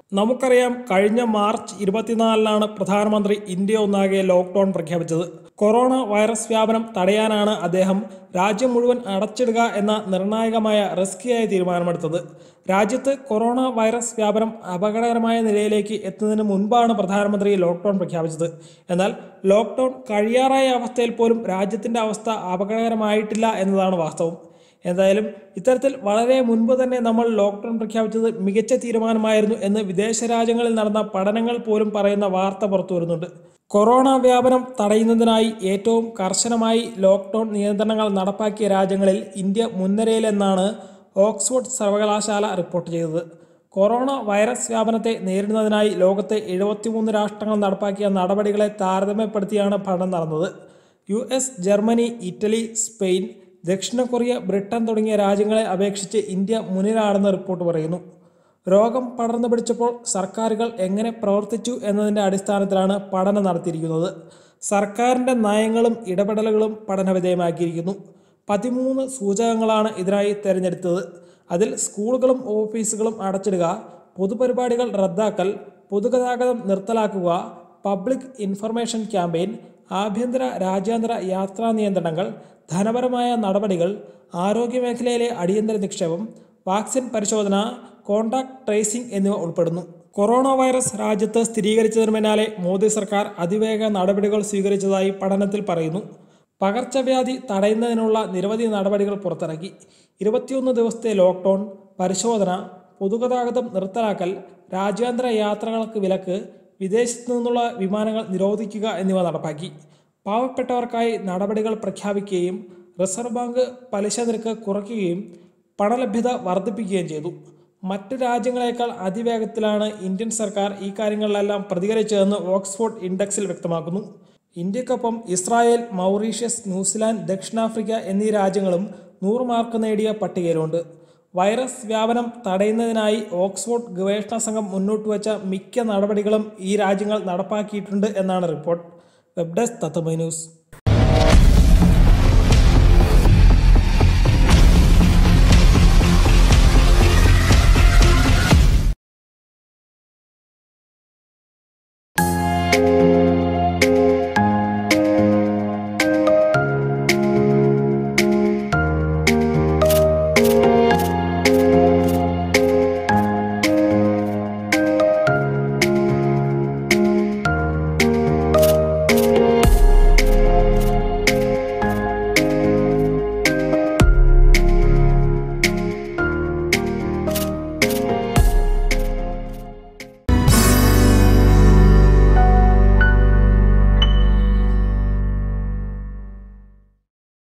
നമുക്കറിയാം കഴിഞ്ഞ മാർച്ച് ഇരുപത്തിനാലിനാണ് പ്രധാനമന്ത്രി ഇന്ത്യ ഒന്നാകെ ലോക്ക്ഡൌൺ പ്രഖ്യാപിച്ചത് കൊറോണ വൈറസ് വ്യാപനം തടയാനാണ് അദ്ദേഹം രാജ്യം മുഴുവൻ അടച്ചിടുക എന്ന നിർണായകമായ റിസ്കിയായ തീരുമാനമെടുത്തത് രാജ്യത്ത് കൊറോണ വൈറസ് വ്യാപനം അപകടകരമായ നിലയിലേക്ക് എത്തുന്നതിന് മുൻപാണ് പ്രധാനമന്ത്രി ലോക്ക്ഡൌൺ പ്രഖ്യാപിച്ചത് എന്നാൽ ലോക്ക്ഡൌൺ കഴിയാറായ അവസ്ഥയിൽ പോലും രാജ്യത്തിൻ്റെ അവസ്ഥ അപകടകരമായിട്ടില്ല എന്നതാണ് വാസ്തവം എന്തായാലും ഇത്തരത്തിൽ വളരെ മുൻപ് തന്നെ നമ്മൾ ലോക്ക്ഡൗൺ പ്രഖ്യാപിച്ചത് മികച്ച തീരുമാനമായിരുന്നു എന്ന് വിദേശ രാജ്യങ്ങളിൽ നടന്ന പഠനങ്ങൾ പോലും പറയുന്ന വാർത്ത പുറത്തു വരുന്നുണ്ട് കൊറോണ വ്യാപനം തടയുന്നതിനായി ഏറ്റവും കർശനമായി ലോക്ക്ഡൗൺ നിയന്ത്രണങ്ങൾ നടപ്പാക്കിയ രാജ്യങ്ങളിൽ ഇന്ത്യ മുൻനിരയിലെന്നാണ് ഓക്സ്ഫോർഡ് സർവകലാശാല റിപ്പോർട്ട് ചെയ്തത് കൊറോണ വൈറസ് വ്യാപനത്തെ നേരിടുന്നതിനായി ലോകത്തെ എഴുപത്തിമൂന്ന് രാഷ്ട്രങ്ങൾ നടപ്പാക്കിയ നടപടികളെ താരതമ്യപ്പെടുത്തിയാണ് പഠനം നടന്നത് U S Germany Italy Spain ദക്ഷിണ കൊറിയ ബ്രിട്ടൻ തുടങ്ങിയ രാജ്യങ്ങളെ അപേക്ഷിച്ച് ഇന്ത്യ മുന്നിലാണെന്ന് റിപ്പോർട്ട് പറയുന്നു രോഗം പടർന്നു പിടിച്ചപ്പോൾ സർക്കാരുകൾ എങ്ങനെ പ്രവർത്തിച്ചു എന്നതിൻ്റെ അടിസ്ഥാനത്തിലാണ് പഠനം നടത്തിയിരിക്കുന്നത് സർക്കാരിൻ്റെ നയങ്ങളും ഇടപെടലുകളും പഠനവിധേയമാക്കിയിരിക്കുന്നു പതിമൂന്ന് സൂചകങ്ങളാണ് ഇതിനായി തിരഞ്ഞെടുത്തത് അതിൽ സ്കൂളുകളും ഓഫീസുകളും അടച്ചിടുക പൊതുപരിപാടികൾ റദ്ദാക്കൽ പൊതുഗതാഗതം നിർത്തലാക്കുക പബ്ലിക് ഇൻഫർമേഷൻ ക്യാമ്പയിൻ ആഭ്യന്തര രാജ്യാന്തര യാത്രാ നിയന്ത്രണങ്ങൾ ധനപരമായ നടപടികൾ ആരോഗ്യമേഖലയിലെ അടിയന്തര നിക്ഷേപം വാക്സിൻ പരിശോധന കോണ്ടാക്ട് ട്രേസിംഗ് എന്നിവ ഉൾപ്പെടുന്നു കൊറോണ വൈറസ് രാജ്യത്ത് സ്ഥിരീകരിച്ചതിന് പിന്നാലെ മോദി സർക്കാർ അതിവേഗ നടപടികൾ സ്വീകരിച്ചതായി പഠനത്തിൽ പറയുന്നു പകർച്ചവ്യാധി തടയുന്നതിനുള്ള നിരവധി നടപടികൾ പുറത്തിറക്കി ഇരുപത്തിയൊന്ന് ദിവസത്തെ ലോക്ക്ഡൗൺ പരിശോധന പൊതുഗതാഗതം നിർത്തലാക്കൽ രാജ്യാന്തര യാത്രകൾക്ക് വിലക്ക് വിദേശത്തു നിന്നുള്ള വിമാനങ്ങൾ നിരോധിക്കുക എന്നിവ നടപ്പാക്കി പാവപ്പെട്ടവർക്കായി നടപടികൾ പ്രഖ്യാപിക്കുകയും റിസർവ് ബാങ്ക് പലിശ നിരക്ക് കുറയ്ക്കുകയും പണലഭ്യത വർദ്ധിപ്പിക്കുകയും ചെയ്തു മറ്റ് രാജ്യങ്ങളെക്കാൾ അതിവേഗത്തിലാണ് ഇന്ത്യൻ സർക്കാർ ഈ കാര്യങ്ങളിലെല്ലാം പ്രതികരിച്ചതെന്ന് ഓക്സ്ഫോർഡ് ഇൻഡെക്സിൽ വ്യക്തമാക്കുന്നു ഇന്ത്യക്കൊപ്പം ഇസ്രായേൽ മൗറീഷ്യസ് ന്യൂസിലാൻഡ് ദക്ഷിണാഫ്രിക്ക എന്നീ രാജ്യങ്ങളും നൂറ് മാർക്ക് നേടിയ പട്ടികയിലുണ്ട് വൈറസ് വ്യാപനം തടയുന്നതിനായി ഓക്സ്ഫോർഡ് ഗവേഷണ സംഘം മുന്നോട്ട് വച്ച മിക്ക നടപടികളും ഈ രാജ്യങ്ങൾ നടപ്പാക്കിയിട്ടുണ്ട് എന്നാണ് റിപ്പോർട്ട് വെബ് ഡെസ്ക് തത്തമൈ ന്യൂസ്